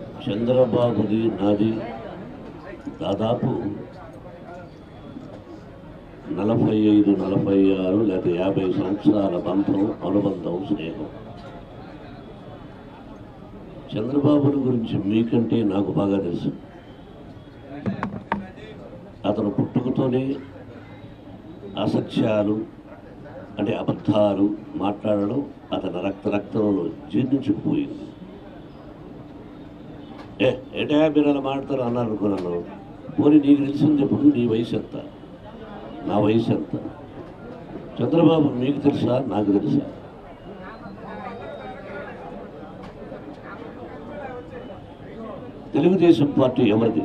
చంద్రబాబుది నాది దాదాపు నలభై ఐదు నలభై ఆరు లేదా యాభై సంవత్సరాల బంధం అనుబంధం స్నేహం చంద్రబాబుని గురించి మీకంటే నాకు బాగా తెలుసు అతను పుట్టుకతోనే అసత్యాలు అంటే అబద్ధాలు మాట్లాడడం అతని రక్త రక్తంలో జీర్ణించుకుపోయింది ఏ ఏటా మీరు అలా మాడతారు అన్నారు అనుకున్నాను పోనీ నీకు తెలిసింది చెప్పు నీ వయసు ఎంత నా వయసు ఎంత చంద్రబాబు మీకు తెలుసా నాకు తెలుసా తెలుగుదేశం పార్టీ ఎవరిది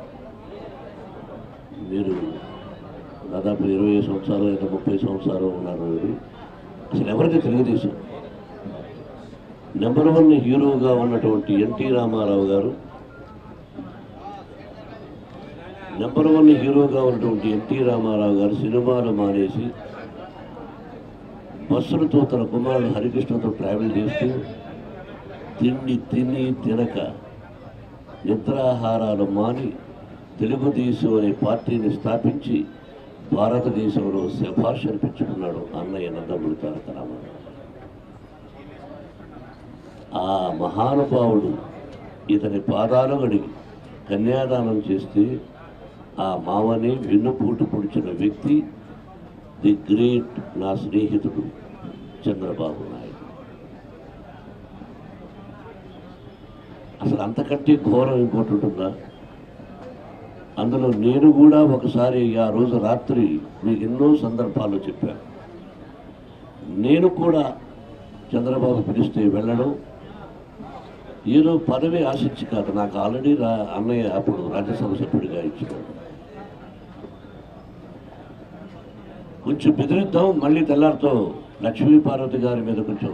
మీరు దాదాపు ఇరవై సంవత్సరాలు లేదా ముప్పై సంవత్సరాలు ఉన్నారు మీరు. అసలు ఎవరిది తెలుగుదేశం నెంబర్ వన్ హీరోగా ఉన్నటువంటి ఎన్టీ రామారావు గారు నెంబర్ వన్ హీరోగా ఉన్నటువంటి ఎన్టీ రామారావు గారు సినిమాలు మానేసి బస్సులతో తన కుమారుడు హరికృష్ణతో ట్రావెల్ చేస్తూ తిండి తిని తినక నిద్రాహారాలు మాని తెలుగుదేశం అనే పార్టీని స్థాపించి భారతదేశంలో శభాష్ అనిపించుకున్నాడు అన్నయ్య నందమూరి తారక రామారావు ఆ మహానుభావుడు ఇతని పాదాలు గడిగి కన్యాదానం చేస్తే ఆ మావని వెన్నుపూటు పొడిచిన వ్యక్తి ది గ్రేట్ నా స్నేహితుడు చంద్రబాబు నాయుడు అసలు అంతకంటే ఘోరం ఇంకోటి ఉంటుందా అందులో నేను కూడా ఒకసారి ఆ రోజు రాత్రి మీకు ఎన్నో సందర్భాల్లో చెప్పాను నేను కూడా చంద్రబాబు పిలిస్తే వెళ్ళడం ఏదో పదవి ఆశించి కాదు నాకు ఆల్రెడీ రా అన్నయ్య అప్పుడు రాజ్యసభ సభ్యుడిగా ఇచ్చినాడు కొంచెం బెదిరిద్దాం మళ్ళీ తెల్లారితో లక్ష్మీ పార్వతి గారి మీద కొంచెం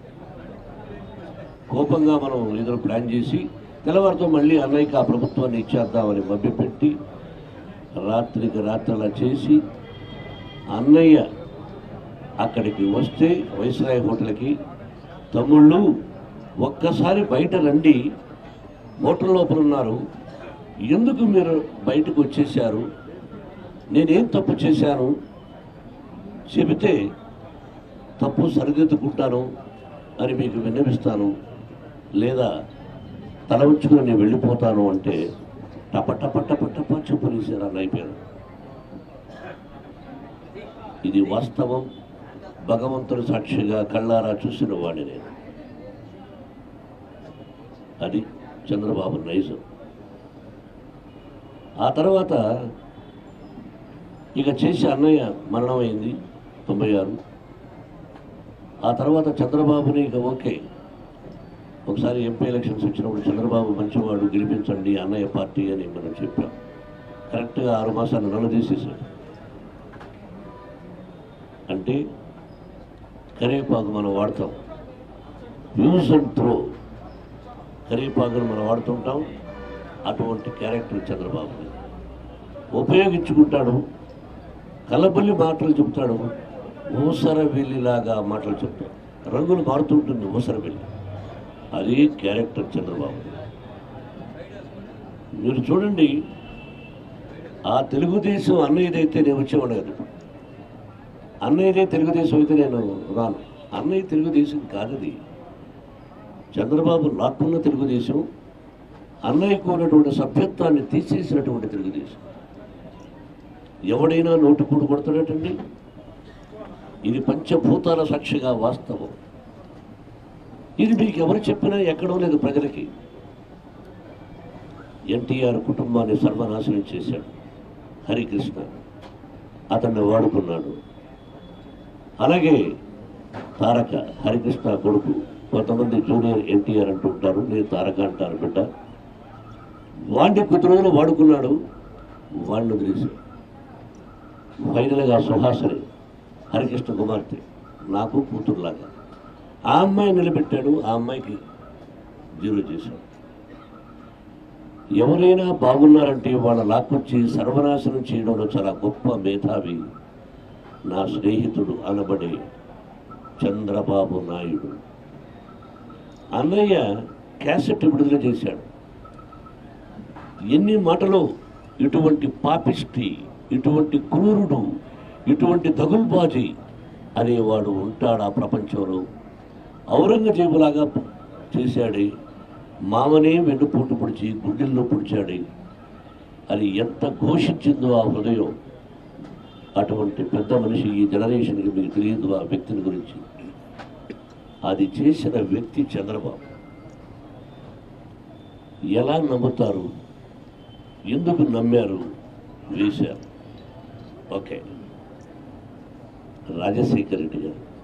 కోపంగా మనం ఏదో ప్లాన్ చేసి తెల్లవారితో మళ్ళీ అన్నయ్యకి ఆ ప్రభుత్వాన్ని ఇచ్చేద్దామని మభ్యపెట్టి రాత్రికి రాత్రలా చేసి అన్నయ్య అక్కడికి వస్తే వైస్రాయ్ హోటల్కి తమ్ముళ్ళు ఒక్కసారి బయట రండి హోటల్ లోపల ఉన్నారు ఎందుకు మీరు బయటకు వచ్చేసారు నేనేం తప్పు చేశాను చెబితే తప్పు సరిదిద్దుకుంటాను అని మీకు విన్నవిస్తాను లేదా తల ఉంచుకుని నేను వెళ్ళిపోతాను అంటే టప టప టప టప చెప్పులేసారు అని అయిపోయాడు ఇది వాస్తవం భగవంతుడి సాక్షిగా కళ్ళారా చూసిన వాడిని నేను అది చంద్రబాబు నైజం ఆ తర్వాత ఇక చేసి అన్నయ్య మరణమైంది తొంభై ఆరు ఆ తర్వాత చంద్రబాబుని ఇక ఓకే ఒకసారి ఎంపీ ఎలక్షన్స్ వచ్చినప్పుడు చంద్రబాబు మంచివాడు గెలిపించండి అన్నయ్య పార్టీ అని మనం చెప్పాం కరెక్ట్గా ఆరు మాసాలు నన్ను తీసేసాడు అంటే కరివేపాకు మనం వాడతాం యూజ్ అండ్ త్రో కరివేపాకును మనం వాడుతుంటాం అటువంటి క్యారెక్టర్ చంద్రబాబు ఉపయోగించుకుంటాడు కలబల్లి మాటలు చెప్తాడు ఊసర వెళ్ళిలాగా మాటలు చెప్తాడు రంగులు మారుతుంటుంది ఊసర వెళ్ళి అది క్యారెక్టర్ చంద్రబాబు మీరు చూడండి ఆ తెలుగుదేశం అన్నయ్యదైతే నేను వచ్చేవాడు కదా అన్నయ్యదే తెలుగుదేశం అయితే నేను రాను అన్నయ్య తెలుగుదేశం కాదది చంద్రబాబు లాక్కున్న తెలుగుదేశం అన్నయ్యకు ఉన్నటువంటి సభ్యత్వాన్ని తీసేసినటువంటి తెలుగుదేశం ఎవడైనా నోటు కూడు కొడతాడటండి ఇది పంచభూతాల సాక్షిగా వాస్తవం ఇది మీకు ఎవరు చెప్పినా ఎక్కడో లేదు ప్రజలకి ఎన్టీఆర్ కుటుంబాన్ని సర్వనాశనం చేశాడు హరికృష్ణ అతన్ని వాడుకున్నాడు అలాగే తారక హరికృష్ణ కొడుకు కొంతమంది జూనియర్ ఎన్టీఆర్ అంటుంటారు నేను తారక అంటాను బిడ్డ వాడిని కొద్ది రోజులు వాడుకున్నాడు వాడిని వదిలేశాడు ఫైనల్గా సుహాసని హరికృష్ణ కుమార్తె నాకు కూతురులాగా ఆ అమ్మాయి నిలబెట్టాడు ఆ అమ్మాయికి జీరో చేశాడు ఎవరైనా బాగున్నారంటే వాళ్ళ లాక్కొచ్చి సర్వనాశనం చేయడంలో చాలా గొప్ప మేధావి నా స్నేహితుడు అనబడే చంద్రబాబు నాయుడు అన్నయ్య క్యాసెట్ విడుదల చేశాడు ఎన్ని మాటలు ఇటువంటి పాపిష్టి ఇటువంటి క్రూరుడు ఇటువంటి దగుల్బాజీ అనేవాడు ఉంటాడా ప్రపంచంలో ఔరంగజేబులాగా చేశాడే మామనే వెన్నుపోటు పొడిచి గుండెల్లో పొడిచాడే అని ఎంత ఘోషించిందో ఆ హృదయం అటువంటి పెద్ద మనిషి ఈ జనరేషన్కి మీకు తెలియదు ఆ వ్యక్తిని గురించి అది చేసిన వ్యక్తి చంద్రబాబు ఎలా నమ్ముతారు ఎందుకు నమ్మారు వేశారు ఓకే రాజశేఖర్ రెడ్డి గారు